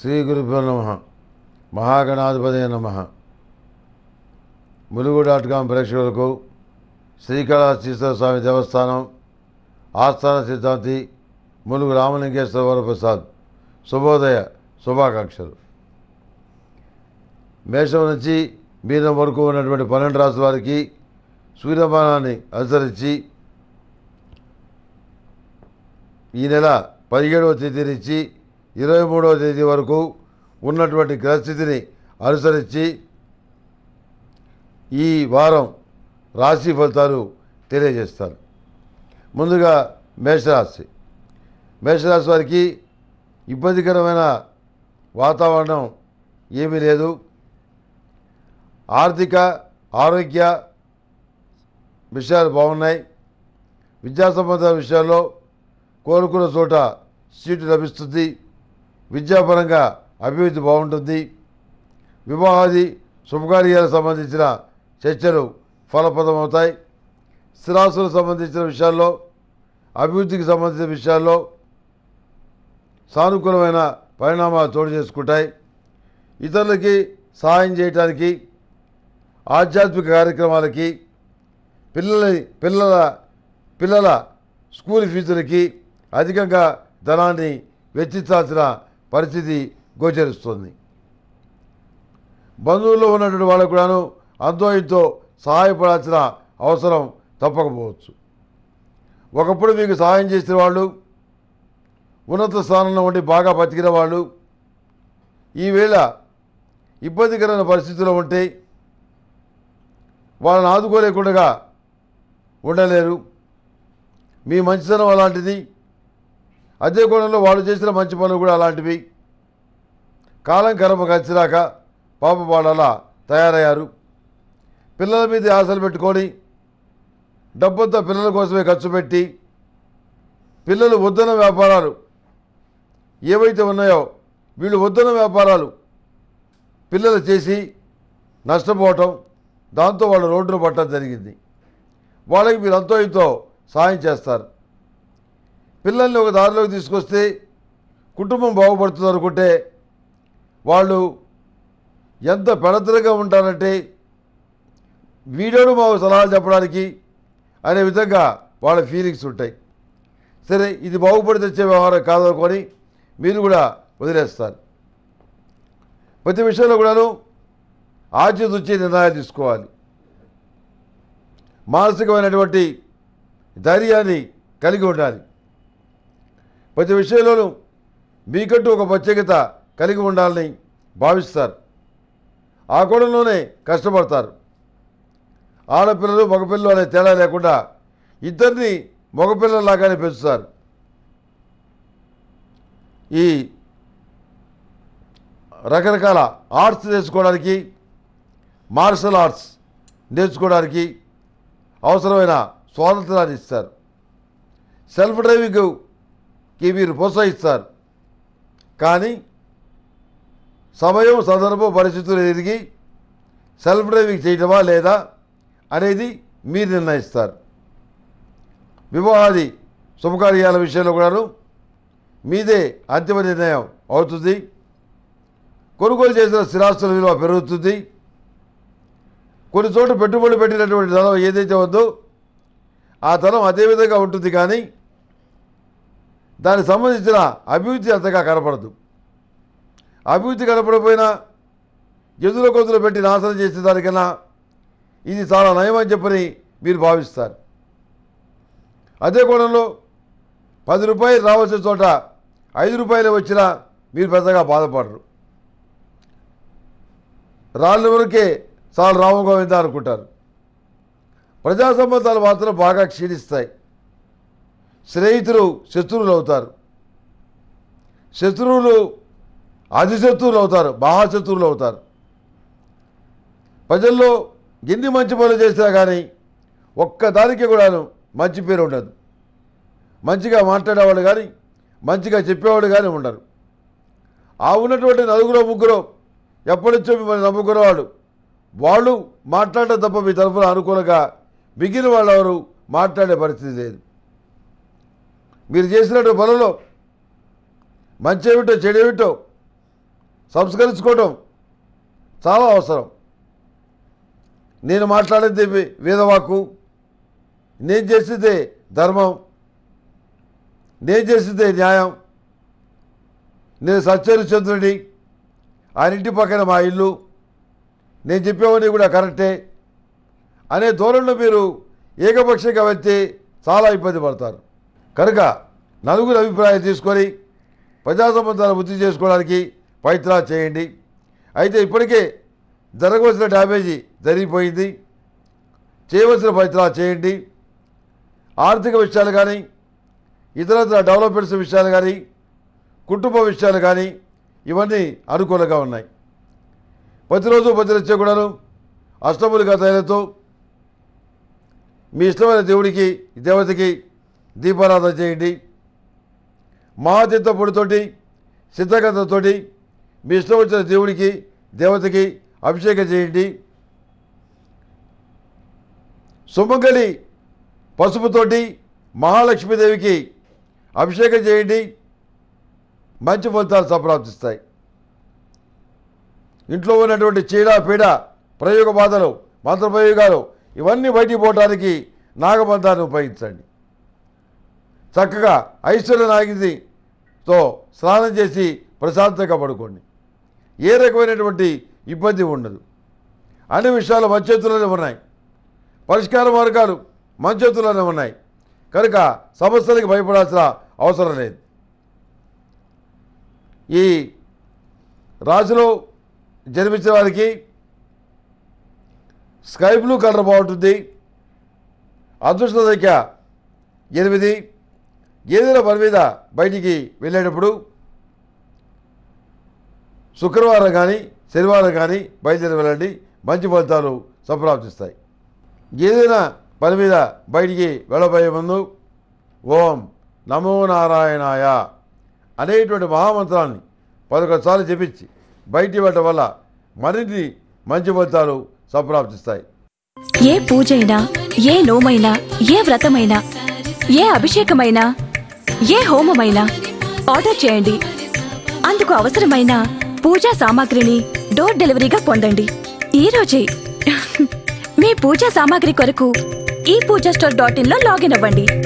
శ్రీ గురుభ్యో నమ మహాగణాధిపతి నమ ములుగు డాట్ కామ్ ప్రేక్షకులకు శ్రీకాళహస్తీశ్వర స్వామి దేవస్థానం ఆస్థాన సిద్ధాంతి ములుగు రామలింగేశ్వర వరప్రసాద్ శుభోదయ శుభాకాంక్షలు మేషం నుంచి మీనం వరకు ఉన్నటువంటి పన్నెండు రాసుల వారికి సూర్యమానాన్ని అనుసరించి ఈ నెల పదిహేడవ తేదీ నుంచి ఇరవై మూడవ తేదీ వరకు ఉన్నటువంటి గ్రహస్థితిని అనుసరించి ఈ వారం రాశి ఫలితాలు తెలియజేస్తారు ముందుగా మేషరాశి మేషరాశి వారికి ఇబ్బందికరమైన వాతావరణం ఏమీ లేదు ఆర్థిక ఆరోగ్య విషయాలు బాగున్నాయి విద్యా సంబంధ విషయాల్లో కోరుకున్న చోట సీటు లభిస్తుంది విద్యాపరంగా అభివృద్ధి బాగుంటుంది వివాహాది శుభకార్యాలకు సంబంధించిన చర్చలు ఫలప్రదమవుతాయి స్థిరాస్తులకు సంబంధించిన విషయాల్లో అభివృద్ధికి సంబంధించిన విషయాల్లో సానుకూలమైన పరిణామాలు చోటు చేసుకుంటాయి ఇతరులకి సహాయం చేయటానికి ఆధ్యాత్మిక కార్యక్రమాలకి పిల్లల పిల్లల పిల్లల స్కూల్ ఫీజులకి అధికంగా ధనాన్ని వెచ్చించాల్సిన పరిస్థితి గోచరిస్తుంది బంధువుల్లో ఉన్నటువంటి వాళ్ళకు కూడాను అంతో ఇంతో సహాయపడాల్సిన అవసరం తప్పకపోవచ్చు ఒకప్పుడు మీకు సహాయం చేసిన వాళ్ళు ఉన్నత స్థానంలో ఉండి బాగా బతికిన వాళ్ళు ఈవేళ ఇబ్బందికరమైన పరిస్థితుల్లో ఉంటే వాళ్ళని ఆదుకోలేకుండా ఉండలేరు మీ మంచితనం అలాంటిది అదే కోణంలో వాళ్ళు చేసిన మంచి పనులు కూడా అలాంటివి కాలం కర్మ కలిసిరాక పాప వాళ్ళు అలా తయారయ్యారు పిల్లల మీద ఆశలు పెట్టుకొని డబ్బంతా పిల్లల కోసమే ఖర్చు పెట్టి పిల్లలు వద్దన వ్యాపారాలు ఏవైతే ఉన్నాయో వీళ్ళు వద్దన వ్యాపారాలు పిల్లలు చేసి నష్టపోవటం దాంతో వాళ్ళు రోడ్డును పట్టడం జరిగింది వాళ్ళకి మీరు అంతో ఇంతో సాయం చేస్తారు పిల్లల్ని ఒక దారిలోకి తీసుకొస్తే కుటుంబం బాగుపడుతుంది అనుకుంటే వాళ్ళు ఎంత పెడతలుగా ఉంటారంటే వీడియోను మాకు సలహాలు చెప్పడానికి అనే విధంగా వాళ్ళ ఫీలింగ్స్ ఉంటాయి సరే ఇది బాగుపడి తెచ్చే వ్యవహారం కాదనుకొని మీరు కూడా వదిలేస్తారు ప్రతి విషయంలో కూడాను ఆచితూచి నిర్ణయాలు తీసుకోవాలి మానసికమైనటువంటి ధైర్యాన్ని కలిగి ఉండాలి ప్రతి విషయంలోనూ మీకంటూ ఒక ప్రత్యేకత కలిగి ఉండాలని భావిస్తారు ఆ కోణంలోనే కష్టపడతారు ఆడపిల్లలు మగపిల్లలు అనే తేడా లేకుండా ఇద్దరిని మగపిల్లలాగానే పెంచుతారు ఈ రకరకాల ఆర్ట్స్ నేర్చుకోవడానికి మార్షల్ ఆర్ట్స్ నేర్చుకోవడానికి అవసరమైన స్వాతంత్రాన్ని ఇస్తారు సెల్ఫ్ డ్రైవింగ్కి మీరు ప్రోత్సహిస్తారు కానీ సమయం సందర్భం పరిస్థితులు ఎదిగి సెల్ఫ్ డ్రైవింగ్ చేయటమా లేదా అనేది మీరు నిర్ణయిస్తారు వివాహాది శుభకార్యాల విషయంలో కూడాను మీదే అంతిమ నిర్ణయం అవుతుంది కొనుగోలు చేసిన స్థిరాస్తుల విలువ పెరుగుతుంది కొన్ని చోట్ల పెట్టుబడులు పెట్టినటువంటి ధనం ఏదైతే ఉందో ఆ ధనం అదే విధంగా ఉంటుంది కానీ దానికి సంబంధించిన అభివృద్ధి అంతగా కనపడదు అభివృద్ధి కనపడకపోయినా ఎదురు కొద్దులు పెట్టి నాశనం చేసే దానికన్నా ఇది చాలా నయమని చెప్పని మీరు భావిస్తారు అదే కోణంలో పది రూపాయలు రావాల్సిన చోట ఐదు రూపాయలు వచ్చినా మీరు పెద్దగా బాధపడరు రాళ్ళ వరకే చాలా రామగోవింద అనుకుంటారు ప్రజా సంబంధాలు మాత్రం బాగా క్షీణిస్తాయి స్నేహితులు శత్రువులు అవుతారు శత్రువులు అధిశత్రువులు అవుతారు మహాశత్రువులు అవుతారు ప్రజల్లో ఎన్ని మంచి పనులు చేసినా కానీ ఒక్కదానికి కూడాను మంచి పేరు ఉండదు మంచిగా మాట్లాడేవాడు కానీ మంచిగా చెప్పేవాడు కానీ ఉండరు ఆ ఉన్నటువంటి నలుగురు ముగ్గురు ఎప్పటి నుంచో మిమ్మల్ని నమ్ముకునేవాడు వాళ్ళు మాట్లాడడం తప్ప మీ తరఫున అనుకూలంగా మిగిలిన వాళ్ళు ఎవరు మాట్లాడే పరిస్థితి లేదు మీరు చేసినట్టు పనులు మంచి ఏమిటో చెడు ఏమిటో సంస్కరించుకోవటం చాలా అవసరం నేను మాట్లాడేది వే- వేదవాక్కు నేను చేసేదే ధర్మం నేను చేసేదే న్యాయం నేను సత్యహరిచంద్రుడి ఆయన ఇంటి పక్కన మా ఇల్లు నేను చెప్పేవన్నీ కూడా కరెక్టే అనే ధోరణిలో మీరు ఏకపక్షంగా వెళ్తే చాలా ఇబ్బంది పడతారు కనుక నలుగురు అభిప్రాయం తీసుకొని ప్రజా సంబంధాలు వృద్ధి చేసుకోవడానికి ప్రయత్నాలు చేయండి అయితే ఇప్పటికే జరగవలసిన డ్యామేజీ జరిగిపోయింది చేయవలసిన ప్రయత్నాలు చేయండి ఆర్థిక విషయాలు కానీ ఇతరత్ర డెవలప్మెంట్స్ విషయాలు కానీ కుటుంబ విషయాలు కానీ ఇవన్నీ అనుకూలంగా ఉన్నాయి ప్రతిరోజు ప్రతినిత్య కూడాను అష్టములుగా తైలతో మీ ఇష్టమైన దేవుడికి దేవతకి దీపారాధన చేయండి మహాతీర్థ పొడితోటి సిద్ధగంధతోటి మీ ఇష్టం వచ్చిన దేవుడికి దేవతకి అభిషేకం చేయండి సుమంగళి పసుపుతోటి మహాలక్ష్మీదేవికి అభిషేకం చేయండి మంచి ఫలితాలు సంప్రాప్తిస్తాయి ఇంట్లో ఉన్నటువంటి చీడ పీడ ప్రయోగ బాధలు మంత్ర ప్రయోగాలు ఇవన్నీ బయటికి పోవడానికి నాగబంధాన్ని ఉపయోగించండి చక్కగా ఐశ్వర్య నాగిదితో స్నానం చేసి ప్రశాంతంగా పడుకోండి ఏ రకమైనటువంటి ఇబ్బంది ఉండదు అన్ని విషయాలు మన చేతుల్లోనే ఉన్నాయి పరిష్కార మార్గాలు మన చేతుల్లోనే ఉన్నాయి కనుక సమస్యలకు భయపడాల్సిన అవసరం లేదు ఈ రాశిలో జన్మించిన వారికి స్కై బ్లూ కలర్ బాగుంటుంది అదృష్ట సంఖ్య ఎనిమిది ఏదైనా పని మీద బయటికి వెళ్ళేటప్పుడు శుక్రవారం కానీ శనివారం కానీ బయలుదేరి వెళ్ళండి మంచి ఫలితాలు సంప్రాప్తిస్తాయి ఏదైనా పని మీద బయటికి వెళ్ళబోయే ముందు ఓం నమో నారాయణాయ అనేటువంటి మహామంత్రాన్ని పదకొండు సార్లు జపించి బయటికి వెళ్ళడం వల్ల మరిన్ని మంచి ఫలితాలు సంప్రాప్తిస్తాయి ఏ పూజైనా ఏ నోమైనా ఏ వ్రతమైనా ఏ అభిషేకమైనా ఏ హోమమైనా ఆర్డర్ చేయండి అందుకు అవసరమైన పూజా సామాగ్రిని డోర్ డెలివరీగా పొందండి ఈ రోజే మీ పూజా సామాగ్రి కొరకు ఈ పూజా స్టోర్ డాట్ ఇన్ లో లాగిన్ అవ్వండి